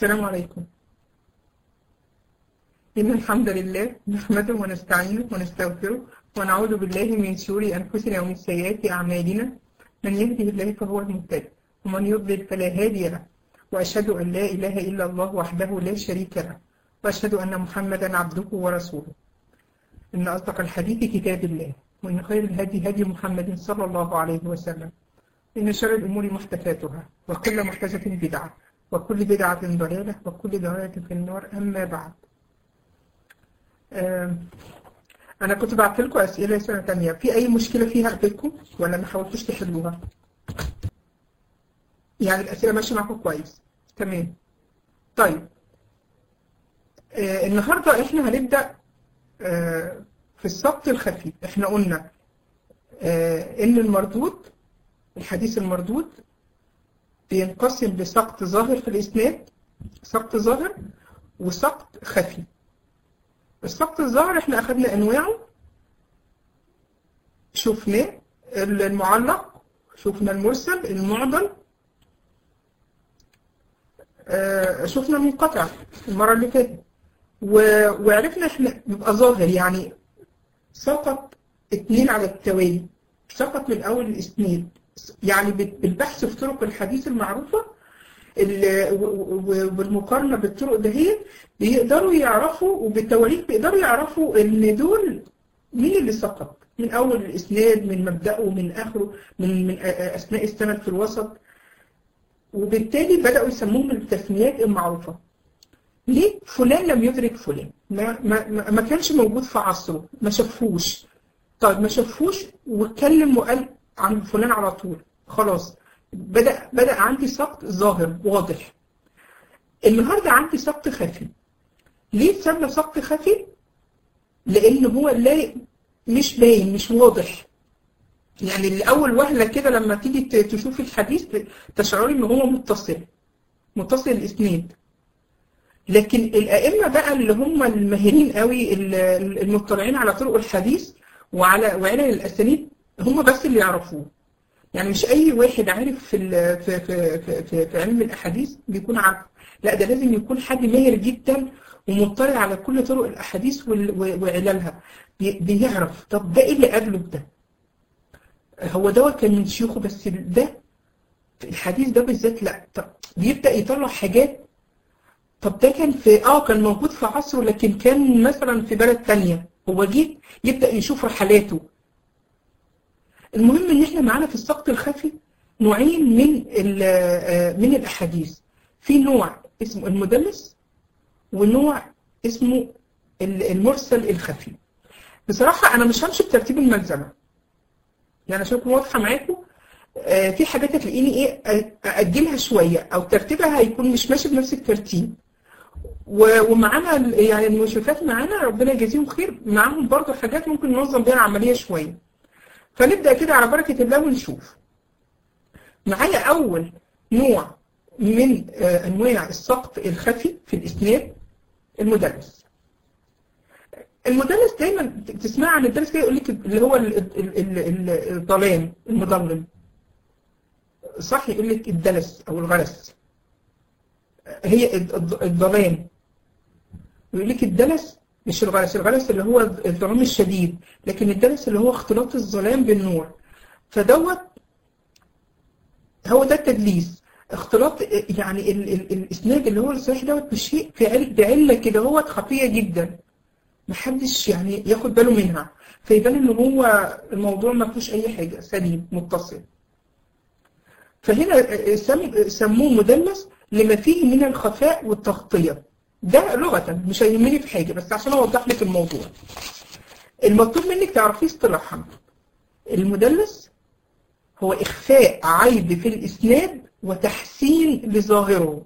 السلام عليكم إن الحمد لله نحمده ونستعينه ونستغفره ونعوذ بالله من شرور أنفسنا ومن سيئات أعمالنا من يهده الله فهو المهتد ومن يضلل فلا هادي له وأشهد أن لا إله إلا الله وحده لا شريك له وأشهد أن محمدا عبده ورسوله إن أصدق الحديث كتاب الله وإن خير الهدي هدي محمد صلى الله عليه وسلم إن شر الأمور محدثاتها وكل محدثة بدعة وكل بدعة ضلالة وكل ضلالة في النار أما بعد آم، أنا كنت بعت لكم أسئلة سنة تانية في أي مشكلة فيها قبلكم ولا ما حاولتوش تحلوها؟ يعني الأسئلة ماشية معاكم كويس تمام طيب آه النهاردة إحنا هنبدأ آه في السقط الخفيف إحنا قلنا آه إن المردود الحديث المردود بينقسم لسقط ظاهر في الإسناد سقط ظاهر وسقط خفي السقط الظاهر احنا أخذنا أنواعه شفناه المعلق شفنا المرسل المعضل آه، شفنا المنقطع المرة اللي فاتت و- وعرفنا احنا بيبقى ظاهر يعني سقط اتنين على التوالي سقط من أول الإسناد يعني بال- بالبحث في طرق الحديث المعروفة ال- و- و- والمقارنة بالطرق دهيت بيقدروا يعرفوا وبالتواريخ بيقدروا يعرفوا إن دول مين اللي سقط من أول الإسناد من مبدأه من آخره من من أ- أ- أثناء السند في الوسط وبالتالي بدأوا يسموهم التسميات المعروفة ليه فلان لم يدرك فلان ما, ما, ما ما كانش موجود في عصره ما شافوش طيب ما شافوش واتكلم وقال عن فلان على طول خلاص بدأ بدأ عندي سقط ظاهر واضح النهارده عندي سقط خفي ليه سمى سقط خفي لان هو لا مش باين مش واضح يعني لأول وهلة كده لما تيجي ت- تشوف الحديث تشعري ان هو متصل متصل الاسناد لكن الائمه بقى اللي هم الماهرين قوي ال- المطلعين على طرق الحديث وعلى وعلل الاسانيد هم بس اللي يعرفوه يعني مش اي واحد عارف في ال- في في في, في, في علم الاحاديث بيكون عارف لا ده لازم يكون حد ماهر جدا ومطلع على كل طرق الاحاديث وال- و- وعللها بي- بيعرف طب ده ايه اللي قبله ده هو دوت كان من شيوخه بس ده في الحديث ده بالذات لا طب بيبدأ يطلع حاجات طب ده كان في اه كان موجود في عصره لكن كان مثلا في بلد تانية هو جه يبدأ يشوف رحلاته المهم ان احنا معانا في السقط الخفي نوعين من ال- آه، من الاحاديث في نوع اسمه المدلس ونوع اسمه ال- المرسل الخفي بصراحة انا مش همشي بترتيب الملزمة يعني عشان اكون واضحة معاكم آه، في حاجات هتلاقيني ايه أ- اجلها شوية او ترتيبها هيكون مش ماشي بنفس الترتيب و- ومعانا ال- يعني المشرفات معانا ربنا يجازيهم خير معاهم برضه حاجات ممكن ننظم بيها العملية شوية فنبدأ كده على بركة الله ونشوف معايا أول نوع من آه، أنواع السقط الخفي في الإسناد المدلس المدلس دايما تسمع عن الدرس كده يقول لك اللي هو ال- ال- ال- ال- الظلام المضلم صح يقول لك الدلس أو الغلس هي الض- الض- الظلام ويقول لك الدلس مش الغلس الغلس اللي هو الظلام الشديد لكن الدلس اللي هو اختلاط الظلام بالنور فدوت هو ده التدليس اختلاط يعني ال ال الاسناد اللي هو الصحيح دوت بشيء في عل- بعله كده هو خطيره جدا محدش يعني ياخد باله منها فيبان ان هو الموضوع ما فيهوش اي حاجه سليم متصل فهنا سم- سموه مدلس لما فيه من الخفاء والتغطيه ده لغه مش هيهمني في حاجه بس عشان اوضح لك الموضوع المطلوب منك تعرفيه اصطلاحا المدلس هو إخفاء عيب في الإسناد وتحسين لظاهره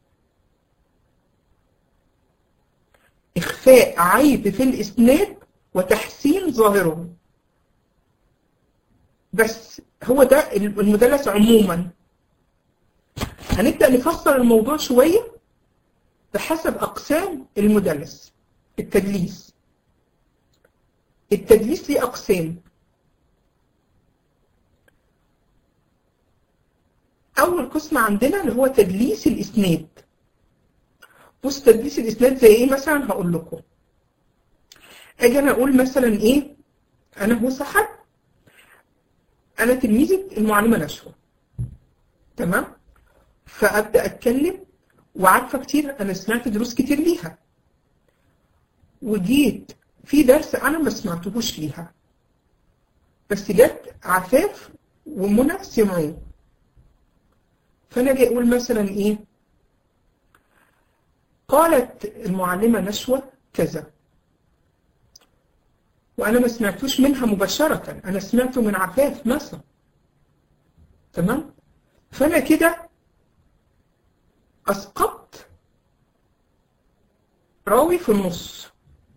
إخفاء عيب في الإسناد وتحسين ظاهره بس هو ده المدلس عموما هنبدأ نفسر الموضوع شوية بحسب أقسام المدلس التدليس التدليس ليه أقسام أول قسم عندنا اللي هو تدليس الإسناد بص تدليس الاسناد زي ايه مثلا هقول لكم اجي انا اقول مثلا ايه انا هو سحر انا تلميذة المعلمة نشوى تمام فابدا اتكلم وعارفه كتير انا سمعت دروس كتير ليها وجيت في درس انا ما سمعتهوش ليها بس جت عفاف ومنى سمعوه فانا جاي اقول مثلا ايه قالت المعلمة نشوى كذا وانا ما سمعتوش منها مباشرة انا سمعته من عفاف مثلا تمام فانا كده اسقطت راوي في النص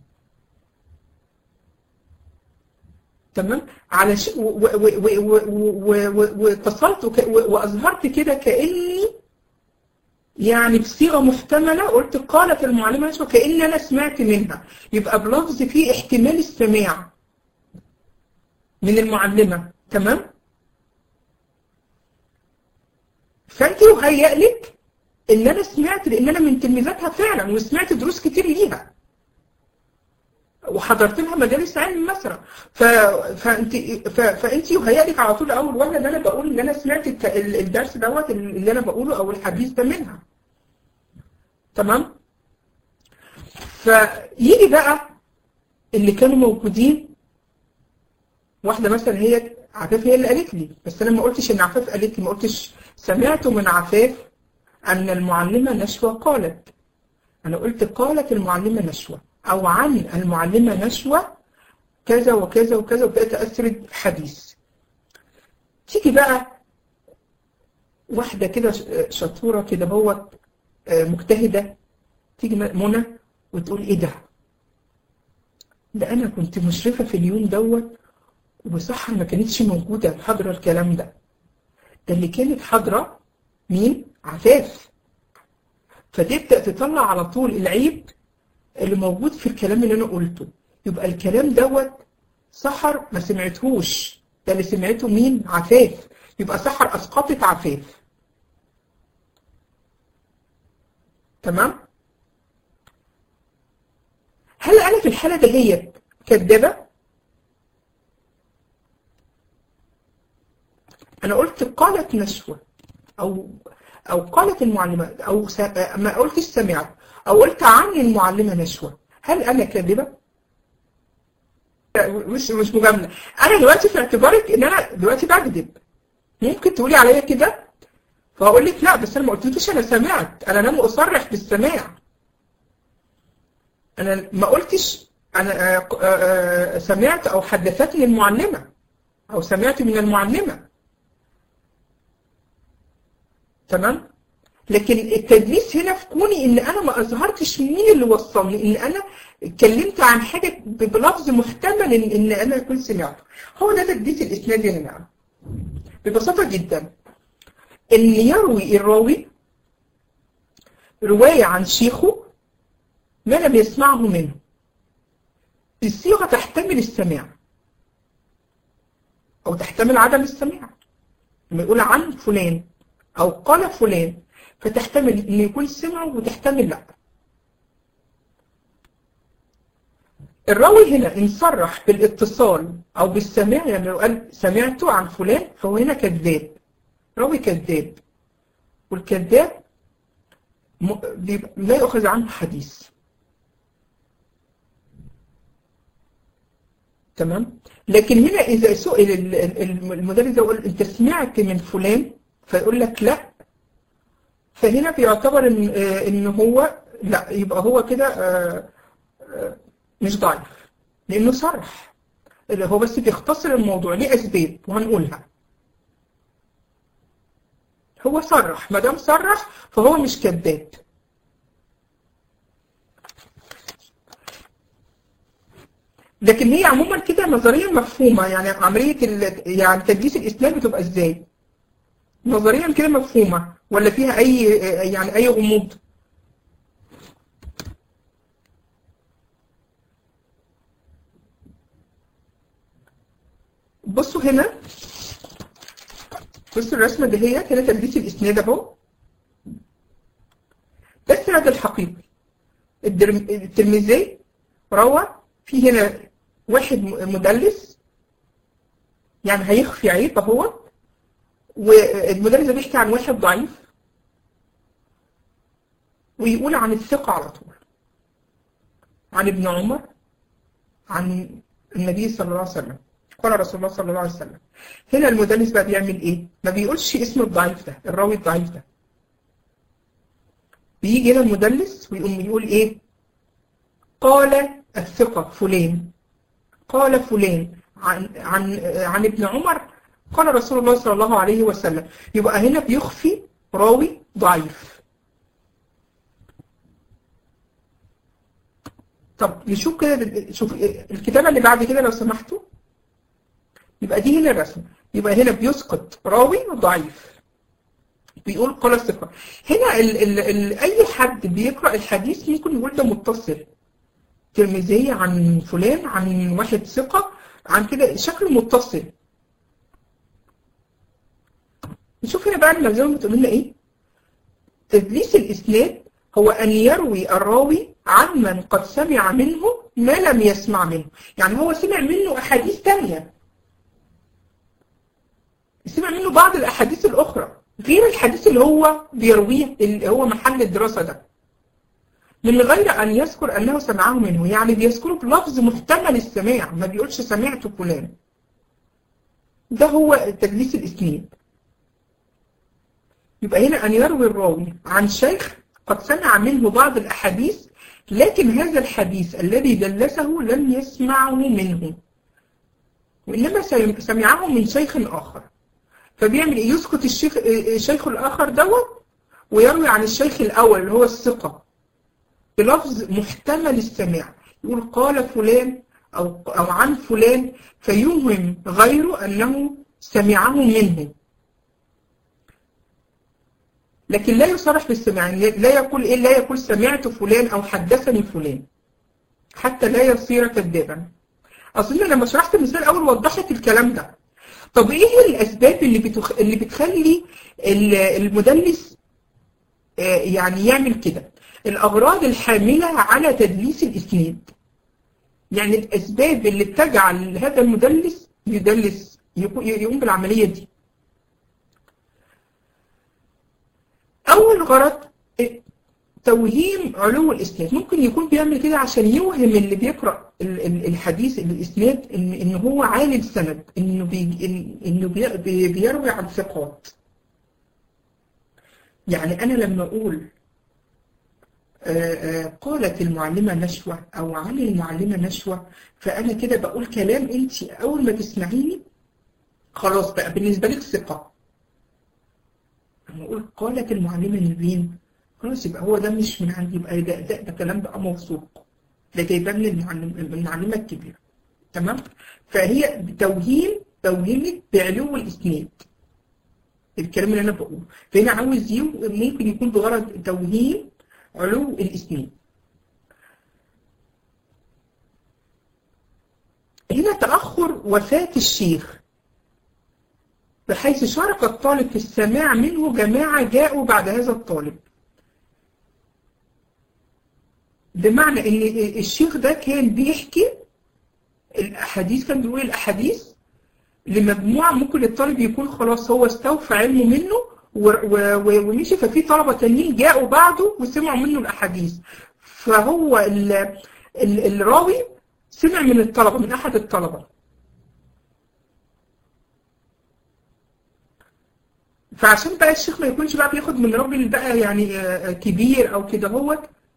تمام على ش... واتصلت وك... واظهرت كده كاني يعني بصيغه محتمله قلت قالت المعلمه نشوى كان انا سمعت منها يبقى بلفظ فيه احتمال السماع من المعلمه تمام فانت يهيأ لك ان انا سمعت لان انا من تلميذاتها فعلا وسمعت دروس كتير ليها وحضرت لها مجالس علم مثلا ف... فانت ف... فانت يهيأ لك على طول اول وهله ان انا بقول ان انا سمعت الت... الدرس دوت اللي انا بقوله او الحديث ده منها تمام فيجي بقى اللي كانوا موجودين واحده مثلا هي عفاف هي اللي قالت لي بس انا ما قلتش ان عفاف قالت لي ما قلتش سمعت من عفاف ان المعلمه نشوى قالت انا قلت قالت المعلمه نشوى او عن المعلمه نشوى كذا وكذا وكذا وبدات اسرد حديث تيجي بقى واحده كده شطوره كده هو مجتهده تيجي منى وتقول ايه ده ده انا كنت مشرفه في اليوم دوت وصحة ما كانتش موجودة حاضرة الكلام ده ده اللي كانت حاضرة مين؟ عفاف فتبدأ تطلع على طول العيب اللي موجود في الكلام اللي أنا قلته يبقى الكلام دوت سحر ما سمعتهوش ده اللي سمعته مين؟ عفاف يبقى سحر أسقطت عفاف تمام؟ هل أنا في الحالة دهيت كدابة؟ أنا قلت قالت نشوة أو أو قالت المعلمة أو س... ما قلتش سمعت أو قلت عن المعلمة نشوة هل أنا كاذبة؟ مش مش مجاملة أنا دلوقتي في اعتبارك إن أنا دلوقتي بكذب ممكن تقولي عليا كده فأقول لك لا بس أنا ما قلتلكيش أنا سمعت أنا لم أصرح بالسماع أنا ما قلتش أنا سمعت أو حدثتني المعلمة أو سمعت من المعلمة تمام لكن التدليس هنا في كوني ان انا ما اظهرتش مين اللي وصلني ان انا اتكلمت عن حاجه بلفظ محتمل ان, إن انا اكون سمعته هو ده تدليس الاسناد يا جماعه ببساطه جدا ان يروي الراوي روايه عن شيخه ما لم يسمعه منه الصيغه تحتمل السماع او تحتمل عدم السماع لما يقول عن فلان أو قال فلان فتحتمل إن يكون سمعه وتحتمل لا الراوي هنا إن صرح بالاتصال أو بالسماع يعني لو قال سمعته عن فلان فهو هنا كذاب راوي كذاب والكذاب لا يؤخذ عنه حديث تمام لكن هنا إذا سئل المدرس يقول أنت سمعت من فلان فيقول لك لا فهنا بيعتبر ان ان هو لا يبقى هو كده مش ضعيف لانه صرح اللي هو بس بيختصر الموضوع ليه اسباب وهنقولها هو صرح ما دام صرح فهو مش كذاب لكن هي عموما كده نظريا مفهومه يعني عمليه يعني تدليس الاسناد بتبقى ازاي؟ نظريا كده مفهومة ولا فيها أي يعني أي غموض؟ بصوا هنا بصوا الرسمة دهيت هنا تدليس الإسناد أهو ده السند الحقيقي الدرم- الترمذي روى في هنا واحد م- مدلس يعني هيخفي عيب اهو والمدرس ده بيحكي عن واحد ضعيف ويقول عن الثقة على طول عن ابن عمر عن النبي صلى الله عليه وسلم قال رسول الله صلى الله عليه وسلم هنا المدلس بقى بيعمل ايه؟ ما بيقولش اسم الضعيف ده الراوي الضعيف ده بيجي هنا المدلس ويقوم يقول ايه؟ قال الثقة فلان قال فلان عن عن عن ابن عمر قال رسول الله صلى الله عليه وسلم يبقى هنا بيخفي راوي ضعيف طب نشوف كده شوف الكتابة اللي بعد كده لو سمحتوا يبقى دي هنا الرسم يبقى هنا بيسقط راوي ضعيف بيقول قال الثقة هنا ال ال ال أي حد بيقرأ الحديث ممكن يقول ده متصل ترمذي عن فلان عن واحد ثقة عن كده شكله متصل نشوف هنا بقى الملزمة بتقول لنا ايه تدليس الإسناد هو أن يروي الراوي عن من قد سمع منه ما لم يسمع منه يعني هو سمع منه أحاديث تانية سمع منه بعض الأحاديث الأخرى غير الحديث اللي هو بيرويه اللي هو محل الدراسة ده من غير أن يذكر أنه سمعه منه يعني بيذكره بلفظ محتمل السماع ما بيقولش سمعت فلان ده هو تدليس الإسناد يبقى هنا أن يروي الراوي عن شيخ قد سمع منه بعض الأحاديث لكن هذا الحديث الذي دلسه لم يسمعه منه وإنما سمعه من شيخ آخر فبيعمل إيه يسكت الشيخ الشيخ الآخر دوت ويروي عن الشيخ الأول اللي هو الثقة بلفظ محتمل السماع يقول قال فلان أو, أو عن فلان فيوهم غيره أنه سمعه منه لكن لا يصرح بالسماع يعني لا يقول إيه لا يقول سمعت فلان أو حدثني فلان حتى لا يصير كذابا أظن لما شرحت المثال الأول وضحت الكلام ده طب إيه الأسباب اللي, بتخ... اللي بتخلي المدلس يعني يعمل كده الأغراض الحاملة على تدليس الإسناد يعني الأسباب اللي بتجعل هذا المدلس يدلس يقوم بالعملية دي أول غرض توهيم علو الإسناد ممكن يكون بيعمل كده عشان يوهم اللي بيقرأ الحديث الإسناد إن, إن هو عالي السند إنه بي إنه بي بيروي عن ثقات يعني أنا لما أقول آآ آآ قالت المعلمة نشوة أو عن المعلمة نشوة فأنا كده بقول كلام أنت أول ما تسمعيني خلاص بقى بالنسبة لك ثقة لما أقول قالت المعلمة نبين خلاص يبقى هو ده مش من عندي يبقى ده, ده, ده كلام بقى موثوق ده جايباه من المعلم المعلمة الكبيرة تمام فهي توهيم توهيمك بعلو الإسناد الكلام اللي أنا بقوله فهنا عاوز ممكن يكون بغرض توهيم علو الإسناد هنا تأخر وفاة الشيخ بحيث شارك الطالب في السماع منه جماعة جاءوا بعد هذا الطالب بمعنى ان الشيخ ده كان بيحكي الأحاديث كان بيقول الأحاديث لمجموعة ممكن الطالب يكون خلاص هو استوفى علمه منه ومشي ففي طلبة تانيين جاءوا بعده وسمعوا منه الأحاديث فهو ال ال الراوي سمع من الطلبة من أحد الطلبة فعشان بقى الشيخ ما يكونش بقى بياخد من راجل بقى يعني كبير أو كده هو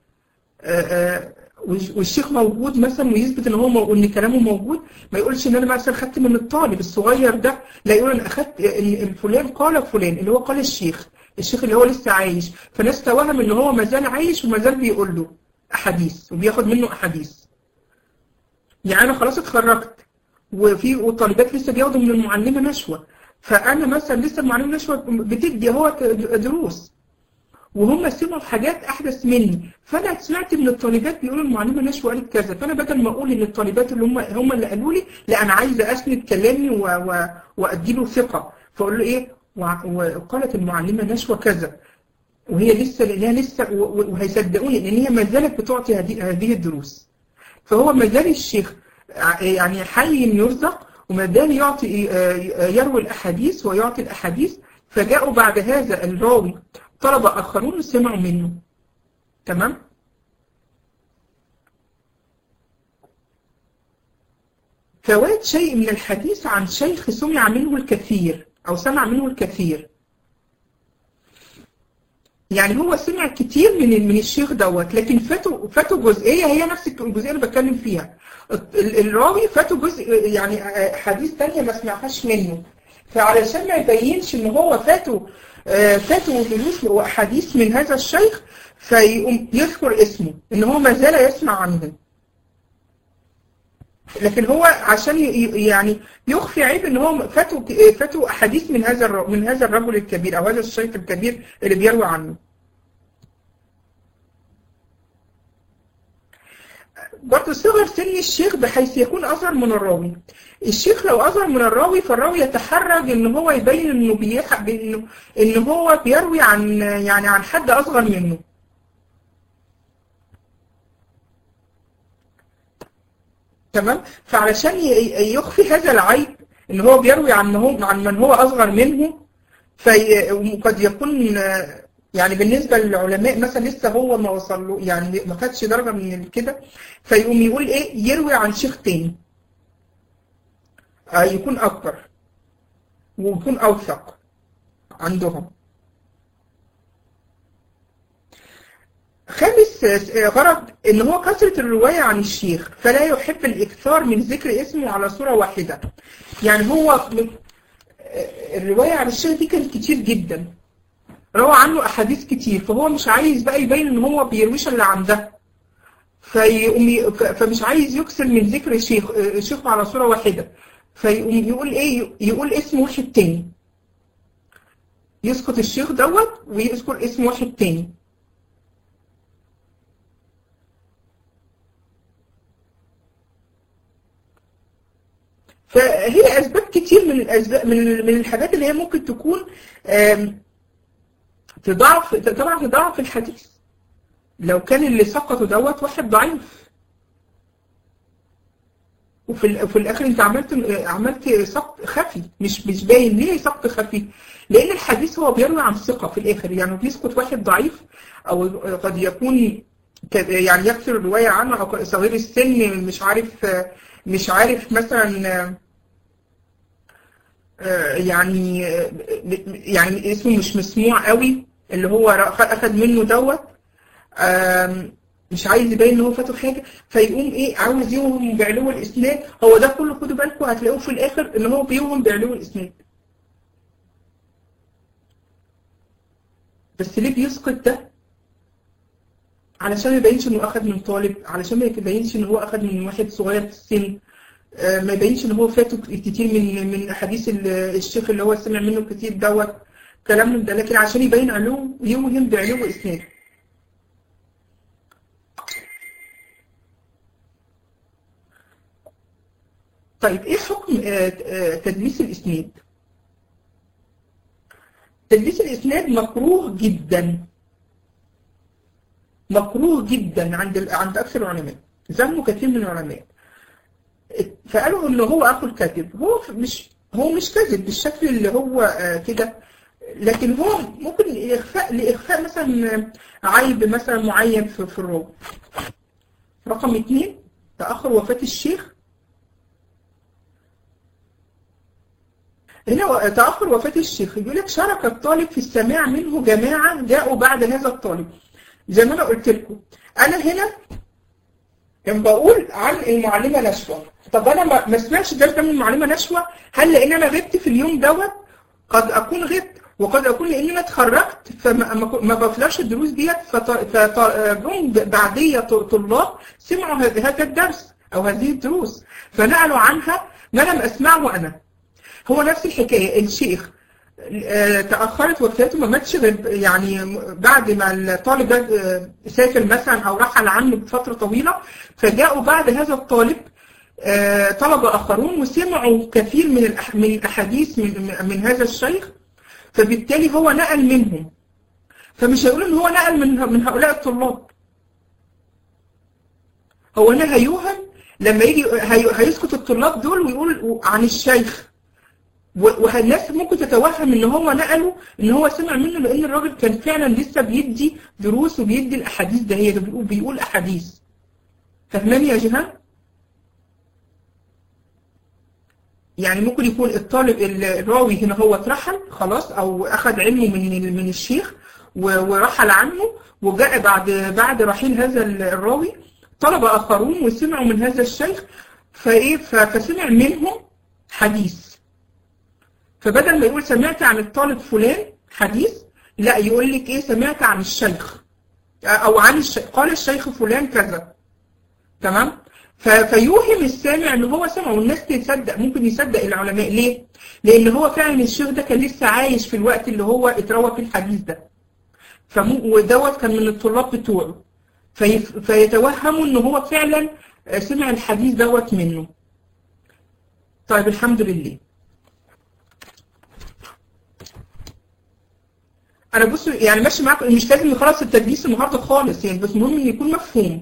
والشيخ موجود مثلا ويثبت ان هو مو... ان كلامه موجود ما يقولش ان انا مثلا خدت من الطالب الصغير ده لا يقول انا اخدت الفلان قال فلان اللي هو قال الشيخ الشيخ اللي هو لسه عايش فناس توهم ان هو ما زال عايش وما زال بيقول له احاديث وبياخد منه احاديث يعني انا خلاص اتخرجت وفي وطالبات لسه بياخدوا من المعلمه نشوه فانا مثلا لسه المعلمه نشوه بتدي هو دروس وهم سمعوا حاجات احدث مني فانا سمعت من الطالبات بيقولوا المعلمه نشوى قالت كذا فانا بدل ما اقول ان الطالبات اللي هم هم اللي قالوا لي لا انا عايزه اسند كلامي و... و... وادي له ثقه فاقول له ايه وقالت المعلمه نشوى كذا وهي لسه لانها لسه وهيصدقوني لان هي ما زالت بتعطي هذه هذه الدروس فهو ما زال الشيخ يعني حي يرزق وما زال يعطي يروي الاحاديث ويعطي الاحاديث فجاءوا بعد هذا الراوي طلبة اخرون سمعوا منه تمام فوات شيء من الحديث عن شيخ سمع منه الكثير او سمع منه الكثير يعني هو سمع كتير من من الشيخ دوت لكن فاته فاته جزئيه هي نفس الجزئيه اللي بتكلم فيها الراوي فاته جزء يعني حديث ثانيه ما سمعهاش منه فعلشان ما يبينش ان هو فاته فاته دروس واحاديث من هذا الشيخ فيقوم يذكر اسمه ان هو ما زال يسمع عنه لكن هو عشان يعني يخفي عيب ان هو فاتوا فاتوا احاديث من هذا من هذا الرجل الكبير او هذا الشيخ الكبير اللي بيروي عنه. برضه صغر سن الشيخ بحيث يكون اصغر من الراوي. الشيخ لو اصغر من الراوي فالراوي يتحرج ان هو يبين انه بيح... انه ان هو بيروي عن يعني عن حد اصغر منه. تمام فعلشان يخفي هذا العيب ان هو بيروي عن هو عن من هو اصغر منه فقد يكون يعني بالنسبه للعلماء مثلا لسه هو ما وصل له يعني ما خدش درجه من كده فيقوم يقول ايه يروي عن شيخ تاني آه يكون اكبر ويكون اوثق عندهم خامس غرض ان هو كثرة الرواية عن الشيخ فلا يحب الاكثار من ذكر اسمه على صورة واحدة يعني هو الرواية عن الشيخ دي كانت كتير جدا روى عنه احاديث كتير فهو مش عايز بقى يبين ان هو بيرويش اللي عنده فيقوم فمش عايز يكثر من ذكر الشيخ شيخه على صورة واحدة فيقوم يقول ايه يقول اسم واحد تاني يسقط الشيخ دوت ويذكر اسم واحد تاني فهي اسباب كتير من الاسباب من من الحاجات اللي هي ممكن تكون تضعف طبعا تضعف الحديث لو كان اللي سقطه دوت واحد ضعيف وفي في الاخر انت عملت عملت سقط خفي مش مش باين ليه سقط خفي لان الحديث هو بيروي عن ثقه في الاخر يعني بيسقط واحد ضعيف او قد يكون يعني يكثر الروايه عنه او صغير السن مش عارف مش عارف مثلا يعني يعني اسمه مش مسموع قوي اللي هو اخد منه دوت مش عايز يبين ان هو فاته حاجه فيقوم ايه عاوز يوهم بعلو الاسناد هو ده كله خدوا بالكم هتلاقوه في الاخر ان هو بيوهم بعلو الاسناد بس ليه بيسقط ده علشان ما يبينش انه اخد من طالب علشان ما يبينش ان هو اخد من واحد صغير في السن ما يبينش ان هو فاته كتير من من احاديث الشيخ اللي هو سمع منه كتير دوت كلام من ده لكن عشان يبين علو يوهم بعلو اسناد طيب ايه حكم تدليس الاسناد تدليس الاسناد مكروه جدا مكروه جدا عند عند اكثر العلماء ذمه كثير من العلماء فقالوا ان هو اخو الكذب هو مش هو مش كذب بالشكل اللي هو كده لكن هو ممكن لاخفاء لاخفاء مثلا عيب مثلا معين في, في الراوي رقم اثنين تاخر وفاه الشيخ هنا تاخر وفاه الشيخ يقول لك شارك الطالب في السماع منه جماعه جاءوا بعد هذا الطالب زي ما انا قلت لكم انا هنا كان بقول عن المعلمه نشوى طب انا ما سمعتش الدرس ده من المعلمه نشوى هل لان انا غبت في اليوم دوت قد اكون غبت وقد اكون لاني انا اتخرجت فما ما بفلاش الدروس ديت فجم بعديه طلاب سمعوا هذا الدرس او هذه الدروس فنقلوا عنها ما لم اسمعه انا هو نفس الحكايه الشيخ تأخرت وفاته ما ماتش يعني بعد ما الطالب ده سافر مثلا أو رحل عنه بفترة طويلة فجاءوا بعد هذا الطالب طلبة آخرون وسمعوا كثير من من الأحاديث من, من هذا الشيخ فبالتالي هو نقل منهم فمش هيقول ان هو نقل من من هؤلاء الطلاب هو هنا هيوهم لما يجي هي- هيسكت الطلاب دول ويقول عن الشيخ و- والناس ممكن تتوهم ان هو نقله ان هو سمع منه لان الراجل كان فعلا لسه بيدي دروس وبيدي الاحاديث ده هي ده بيقول بيقول احاديث فاهماني يا جيهان؟ يعني ممكن يكون الطالب الراوي هنا هو اترحل خلاص او اخذ علمه من من الشيخ و- ورحل عنه وجاء بعد بعد رحيل هذا الراوي طلبة اخرون وسمعوا من هذا الشيخ فايه ف- فسمع منهم حديث فبدل ما يقول سمعت عن الطالب فلان حديث لا يقول لك ايه سمعت عن الشيخ او عن الشيخ قال الشيخ فلان كذا تمام ف- فيوهم السامع ان هو سمع والناس تصدق ممكن يصدق العلماء ليه؟ لان هو فعلا الشيخ ده كان لسه عايش في الوقت اللي هو اتروى فيه الحديث ده فمو ودوت كان من الطلاب بتوعه فيف- فيتوهموا ان هو فعلا سمع الحديث دوت منه طيب الحمد لله انا بص يعني ماشي معاكم مش لازم نخلص التدريس النهارده خالص يعني بس المهم ان يكون مفهوم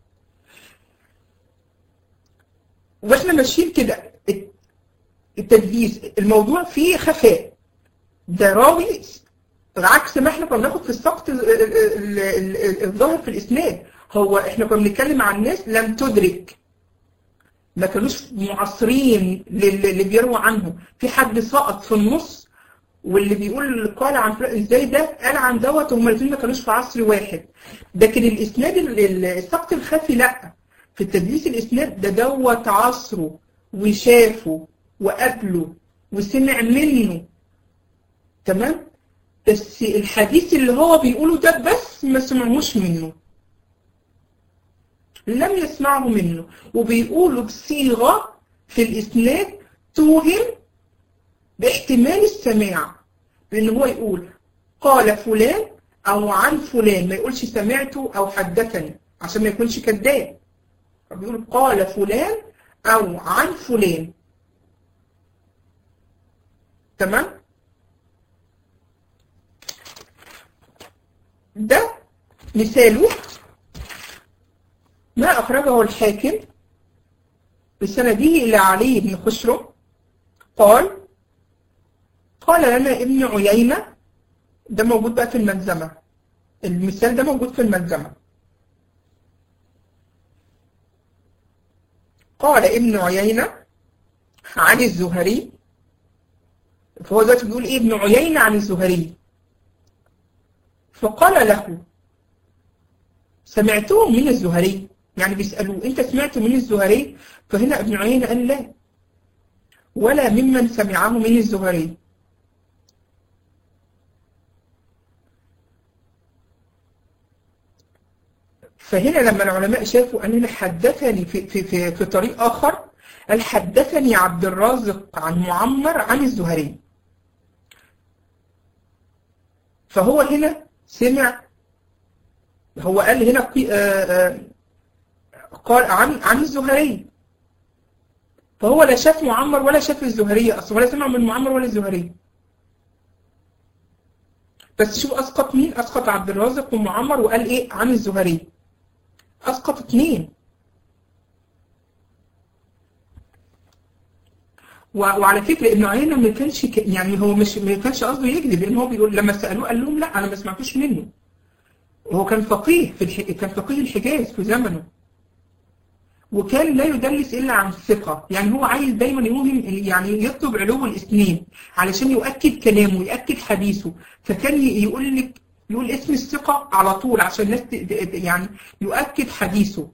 واحنا ماشيين كده التدليس الموضوع فيه خفاء ده راوي عكس ما احنا كنا بناخد في السقط ال- ال- ال- ال- الظاهر في الاسناد هو احنا كنا بنتكلم عن ناس لم تدرك ما كانوش معاصرين لل- اللي بيروى عنه في حد سقط في النص واللي بيقول قال عن فلان ازاي ده قال عن دوت وهم الاثنين ما كانوش في عصر واحد لكن الاسناد ال- ال- السقط الخفي لا في التدليس الاسناد ده دوت عصره وشافه وقابله وسمع منه تمام بس الحديث اللي هو بيقوله ده بس ما سمعوش منه لم يسمعه منه وبيقوله بصيغة في الإسناد توهم باحتمال السماع لأن هو يقول قال فلان أو عن فلان ما يقولش سمعته أو حدثني عشان ما يكونش كذاب بيقول قال فلان أو عن فلان تمام ده مثاله ما أخرجه الحاكم بسنده إلى علي بن خسرو قال قال لنا ابن عيينة ده موجود بقى في الملزمة المثال ده موجود في الملزمة قال ابن عيينة عن الزهري فهو دلوقتي بيقول ايه ابن عيينة عن الزهري فقال له سمعته من الزهري يعني بيسألوه انت سمعت من الزهري فهنا ابن عيينة قال لا ولا ممن سمعه من الزهري فهنا لما العلماء شافوا أننا حدثني في, في, في, في طريق آخر قال حدثني عبد الرازق عن معمر عن الزهري فهو هنا سمع هو قال هنا قي- آه، آه، قال عن عن الزهري فهو لا شاف معمر ولا شاف الزهرية أصلا ولا سمع من معمر ولا الزهري بس شوف أسقط مين أسقط عبد الرازق ومعمر وقال إيه عن الزهري أسقط اتنين و- وعلى فكرة ابن عيينة ما كانش ك... يعني هو مش ما كانش قصده يكذب لأن هو بيقول لما سألوه قال لهم لا أنا ما سمعتوش منه هو كان فقيه في الح... كان فقيه الحجاز في زمنه وكان لا يدلس إلا عن الثقة يعني هو عايز دايما يوهم يعني يطلب علو الإسنين علشان يؤكد كلامه ويؤكد حديثه فكان ي- يقول لك يقول اسم الثقة على طول عشان الناس ت- ت- يعني يؤكد حديثه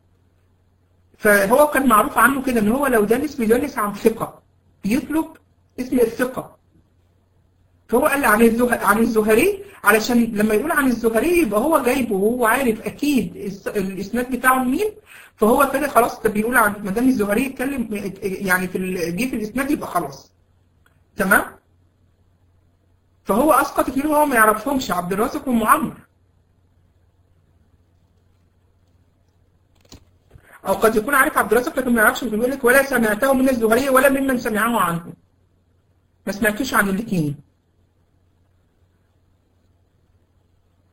فهو كان معروف عنه كده ان هو لو دلس بيدلس عن ثقة بيطلب اسم الثقة فهو قال عن الزه... عن الزهري علشان لما يقول عن الزهري يبقى هو جايبه وهو عارف اكيد الس- الاسناد بتاعه مين فهو كده خلاص ده بيقول عن ما دام الزهري يتكلم يعني في ال- جه في الاسناد يبقى خلاص تمام فهو اسقط اثنين وهو ما يعرفهمش عبد الرازق ومعمر او قد يكون عارف عبد الرازق لكن ما يعرفش بيقول لك ولا سمعته من الزهري ولا ممن سمعه عنه ما سمعتوش عن الاثنين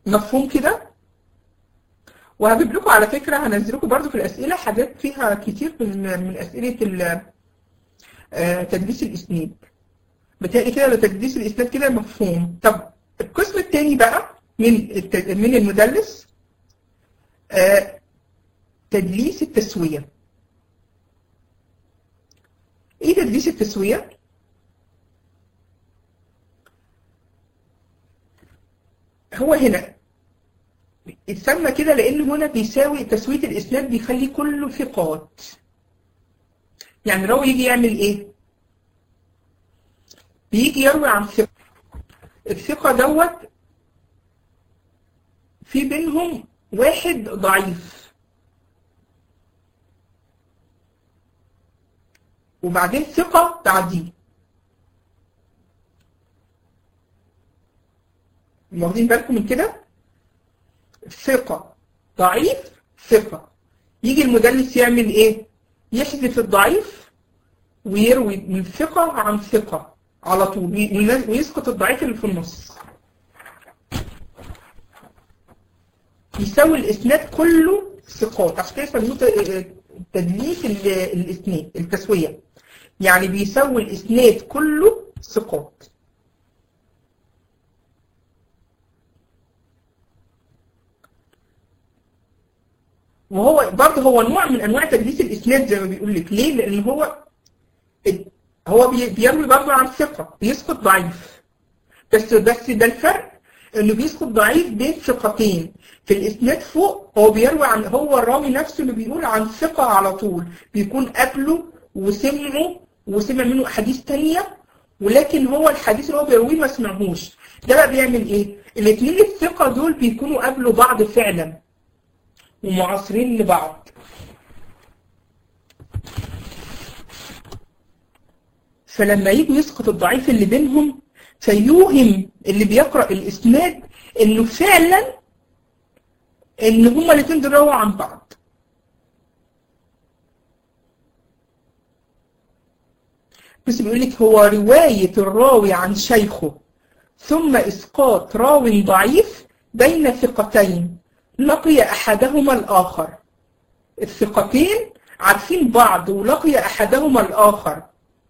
مفهوم كده وهجيب لكم على فكرة هنزل لكم برضو في الأسئلة حاجات فيها كتير من من أسئلة تدريس الإسناد بتهيألي كده تدريس الإسناد كده مفهوم طب القسم الثاني بقى من من المدلس تدليس التسوية ايه تدليس التسوية؟ هو هنا اتسمى كده لان هنا بيساوي تسوية الاسناد بيخلي كله ثقات يعني راوي يجي يعمل ايه بيجي يروي عن ثقة الثقة دوت في بينهم واحد ضعيف وبعدين ثقة تعديل واخدين بالكم من كده ثقة ضعيف ثقة يجي المدلس يعمل ايه يحذف الضعيف ويروي من ثقة عن ثقة على طول ويسقط الضعيف اللي في النص يساوي الاسناد كله ثقات عشان كده يسموه تدليس الاسناد التسوية يعني بيساوي الاسناد كله ثقات وهو برضه هو نوع من انواع تدليس الاسناد زي ما بيقول لك ليه؟ لان هو هو بيروي برضه عن ثقه بيسقط ضعيف بس بس ده الفرق انه بيسقط ضعيف بين ثقتين في الاسناد فوق هو بيروي عن هو الراوي نفسه اللي بيقول عن ثقه على طول بيكون قبله وسمعه وسمع منه احاديث ثانيه ولكن هو الحديث اللي هو بيرويه ما سمعهوش ده بقى بيعمل ايه؟ الاثنين الثقه دول بيكونوا قبلوا بعض فعلا ومعاصرين لبعض فلما يجوا يسقط الضعيف اللي بينهم فيوهم اللي بيقرأ الإسناد إنه فعلا إن هما الاتنين دول رووا عن بعض بس بيقول لك هو رواية الراوي عن شيخه ثم إسقاط راو ضعيف بين ثقتين لقي أحدهما الآخر الثقتين عارفين بعض ولقي أحدهما الآخر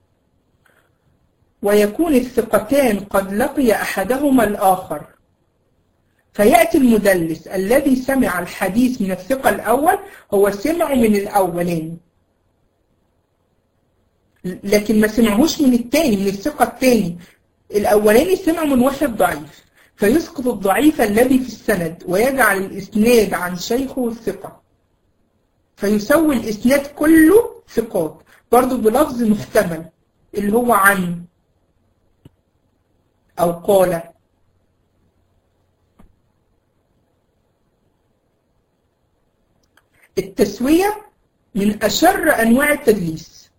ويكون الثقتان قد لقي أحدهما الآخر فيأتي المدلس الذي سمع الحديث من الثقة الأول هو سمعه من الأولين لكن ما سمعهوش من الثاني من الثقة الثاني الأولاني سمعه من واحد ضعيف فيسقط الضعيف الذي في السند ويجعل الإسناد عن شيخه الثقة فيسوي الإسناد كله ثقات برضو بلفظ محتمل اللي هو عن أو قال التسوية من أشر أنواع التدليس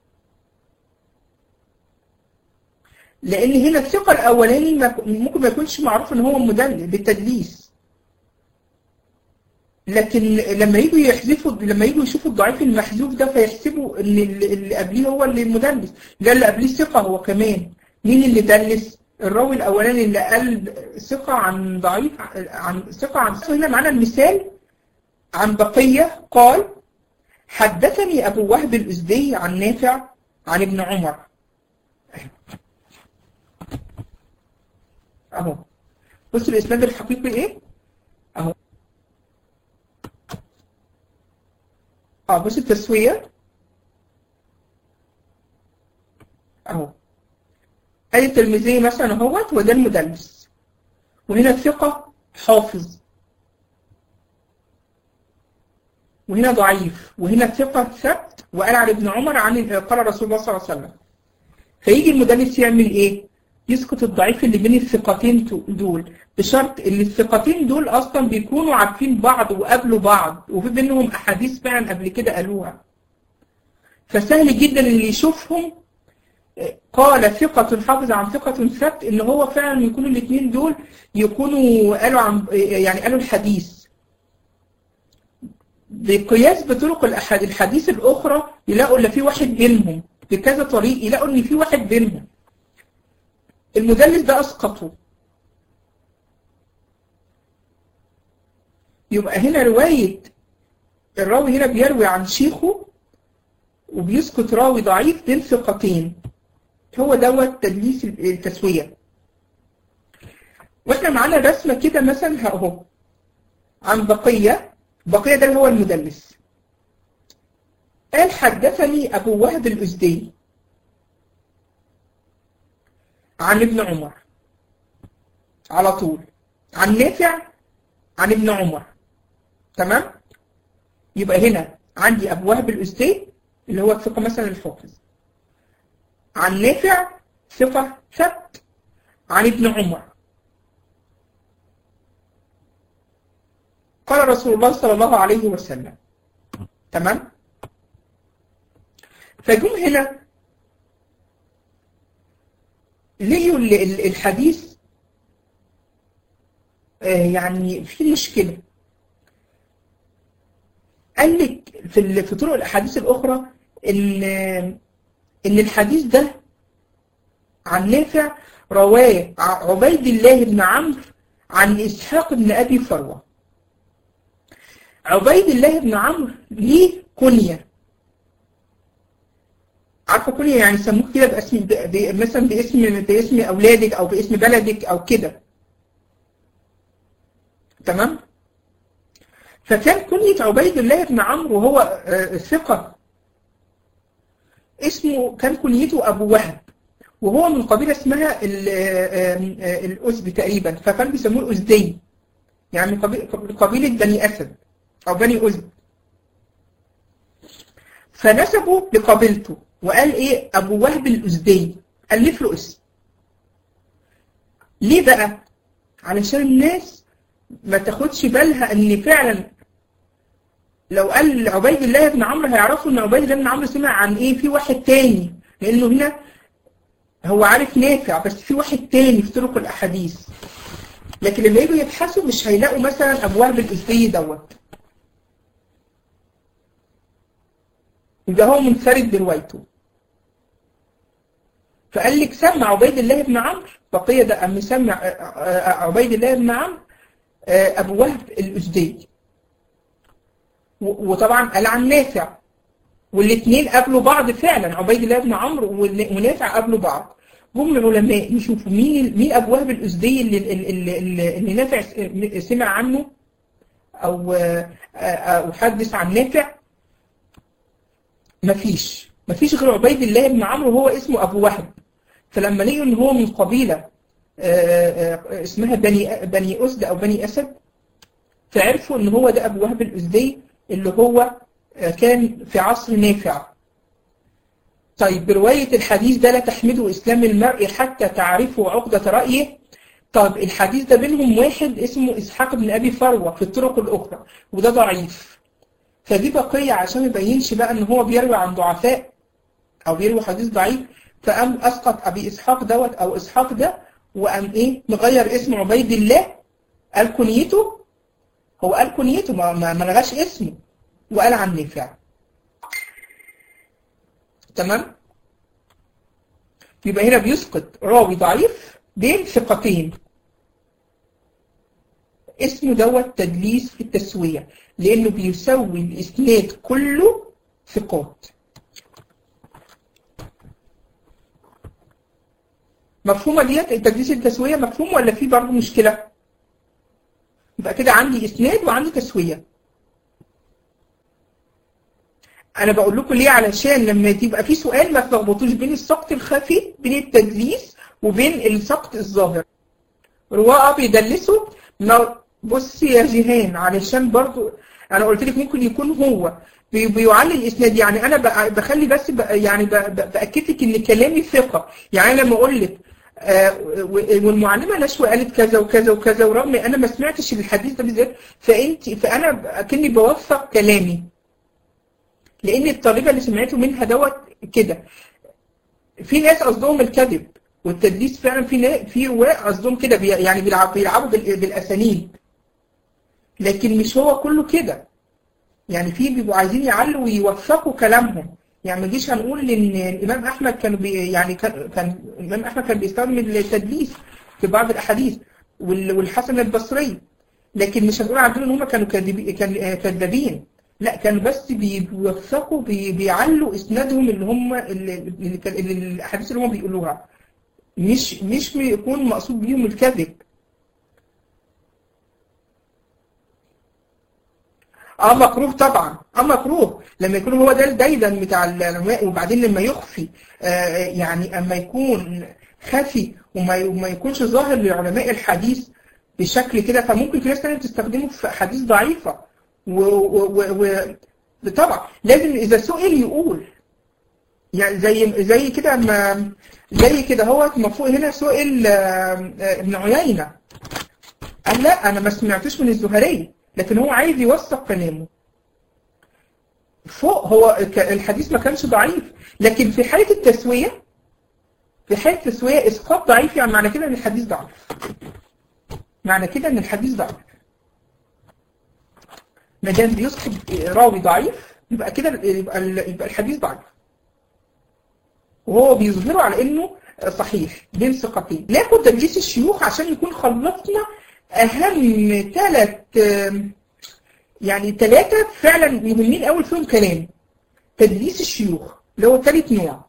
لأن هنا الثقة الأولاني ممكن ما يكونش معروف إن هو مدلس بالتدليس لكن لما يجوا يحذفوا لما يجوا يشوفوا الضعيف المحذوف ده فيحسبوا ان اللي قبليه هو اللي المدلس ده اللي قبليه ثقة هو كمان مين اللي دلس الراوي الاولاني اللي قال ثقة عن ضعيف عن ثقة عن هنا معانا المثال عن بقية قال حدثني ابو وهب الازدي عن نافع عن ابن عمر اهو بص الاسناد الحقيقي ايه اهو اه بص التسوية اهو ادي التلميذية مثلا اهوت وده المدلس وهنا الثقة حافظ وهنا ضعيف وهنا الثقة ثبت وقال عن ابن عمر عن قال رسول الله صلى الله عليه وسلم فيجي المدلس يعمل ايه؟ يسقط الضعيف اللي بين الثقتين دول بشرط ان الثقتين دول اصلا بيكونوا عارفين بعض وقابلوا بعض وفي بينهم احاديث فعلا قبل كده قالوها فسهل جدا اللي يشوفهم قال ثقة حافظ عن ثقة ثبت ان هو فعلا يكونوا الاثنين دول يكونوا قالوا عن يعني قالوا الحديث بقياس بطرق الحديث الاخرى يلاقوا ان في واحد بينهم بكذا طريق يلاقوا ان في واحد بينهم المدلس ده اسقطه يبقى هنا رواية الراوي هنا بيروي عن شيخه وبيسكت راوي ضعيف بين ثقتين هو دوت تدليس التسوية واحنا معانا رسمة كده مثلا اهو عن بقية بقية ده اللي هو المدلس قال حدثني أبو وهب الأزدي عن ابن عمر على طول عن نافع عن ابن عمر تمام يبقى هنا عندي أبو وهب الأزدي اللي هو الثقة مثلا الحافظ عن نافع ثقة ثبت عن ابن عمر قال رسول الله صلى الله عليه وسلم تمام فجم هنا لقيوا الحديث يعني في مشكلة قال لك في في طرق الاحاديث الاخرى ان ان الحديث ده عن نافع رواه عبيد الله بن عمرو عن اسحاق بن ابي فروه عبيد الله بن عمرو ليه كنيه عارفه كنيه يعني سموه كده باسم مثلا باسم باسم اولادك او باسم بلدك او كده تمام فكان كنية عبيد الله بن عمرو وهو ثقة اسمه كان كنيته أبو وهب وهو من قبيلة اسمها الأزد تقريبا فكان بيسموه الأزدي يعني من قبيلة بني أسد أو بني أزد فنسبوا لقبيلته وقال إيه أبو وهب الأزدي ألف له اسم ليه بقى؟ علشان الناس ما تاخدش بالها ان فعلا لو قال عبيد الله بن عمرو هيعرفوا ان عبيد الله بن عمرو سمع عن ايه في واحد تاني لانه هنا هو عارف نافع بس في واحد تاني في طرق الاحاديث لكن لما يجوا يبحثوا مش هيلاقوا مثلا ابو وهب الازدي دوت يبقى هو منفرد بروايته فقال لك سمع عبيد الله بن عمرو بقيه ده قام سمع عبيد الله بن عمرو أبو وهب الأزدي وطبعا قال عن نافع والاثنين قابلوا بعض فعلا عبيد الله بن عمرو ونافع قابلوا بعض هم العلماء يشوفوا مين مين ابو وهب الازدي اللي, اللي, اللي, اللي نافع سمع عنه او او حدث عن نافع مفيش مفيش غير عبيد الله بن عمرو هو اسمه ابو وهب فلما لقوا ان هو من قبيله اسمها بني بني أسد أو بني أسد فعرفوا إن هو ده أبو وهب الأزدي اللي هو كان في عصر نافع طيب برواية الحديث ده لا تحمده إسلام المرء حتى تعرفوا عقدة رأيه طب الحديث ده بينهم واحد اسمه إسحاق بن أبي فروة في الطرق الأخرى وده ضعيف فدي بقية عشان ما يبينش بقى إن هو بيروي عن ضعفاء أو بيروي حديث ضعيف فقام أسقط أبي إسحاق دوت أو إسحاق ده وقام ايه مغير اسم عبيد الله قال كنيته هو قال كنيته ما ما لغاش اسمه وقال عن نافع تمام يبقى هنا بيسقط راوي ضعيف بين ثقتين اسمه دوت تدليس في التسوية لأنه بيسوي الإسناد كله ثقات مفهومة ديت تدريس التسوية مفهوم ولا في برضه مشكلة؟ يبقى كده عندي إسناد وعندي تسوية. أنا بقول لكم ليه علشان لما يبقى في سؤال ما تلخبطوش بين السقط الخفي بين التدليس وبين السقط الظاهر. رواء بيدلسوا ما بصي يا جيهان علشان برضه أنا قلت لك ممكن يكون هو بيعلي الاسناد يعني انا بخلي بس يعني باكد لك ان كلامي ثقه يعني لما اقول لك آه والمعلمه نشوى قالت كذا وكذا وكذا ورغم انا ما سمعتش الحديث ده بالذات فانت فانا اكني بوثق كلامي لان الطالبه اللي سمعته منها دوت كده في ناس قصدهم الكذب والتدليس فعلا في في رواة قصدهم كده يعني بيلعبوا بيلعبوا بالاسانيد لكن مش هو كله كده يعني في بيبقوا عايزين يعلوا ويوثقوا كلامهم يعني ما نجيش هنقول ان الامام احمد كان بي يعني كان, كان الامام احمد كان بيستخدم التدليس في بعض الاحاديث والحسن البصري لكن مش هنقول عندهم ان هم كانوا كاذبين كان- كذابين لا كانوا بس بيوثقوا بي- بيعلوا اسنادهم اللي هم اللي, اللي, كان- اللي الاحاديث اللي هم بيقولوها مش مش بيكون مقصود بيهم الكذب اه مكروه طبعا اه مكروه لما يكون هو ده الديدن بتاع العلماء وبعدين لما يخفي آه يعني اما يكون خفي وما وما يكونش ظاهر لعلماء الحديث بشكل كده فممكن في ناس تانية تستخدمه في احاديث ضعيفة و, و, و, و طبعا لازم اذا سئل يقول يعني زي زي كده ما زي كده هو المفروض هنا سئل آه، آه، ابن عيينة قال لا انا ما سمعتوش من الزهري لكن هو عايز يوثق كلامه فوق هو ك- الحديث ما كانش ضعيف لكن في حالة التسوية في حالة التسوية اسقاط ضعيف يعني معنى كده ان الحديث ضعيف معنى كده ان الحديث ضعيف ما دام بيسقط راوي ضعيف يبقى كده يبقى ال- يبقى الحديث ضعيف وهو بيظهره على انه صحيح بين ثقتين ناخد تدليس الشيوخ عشان يكون خلصنا اهم ثلاث يعني ثلاثة فعلا مهمين قوي فيهم كلام تدليس الشيوخ اللي هو ثالث نوع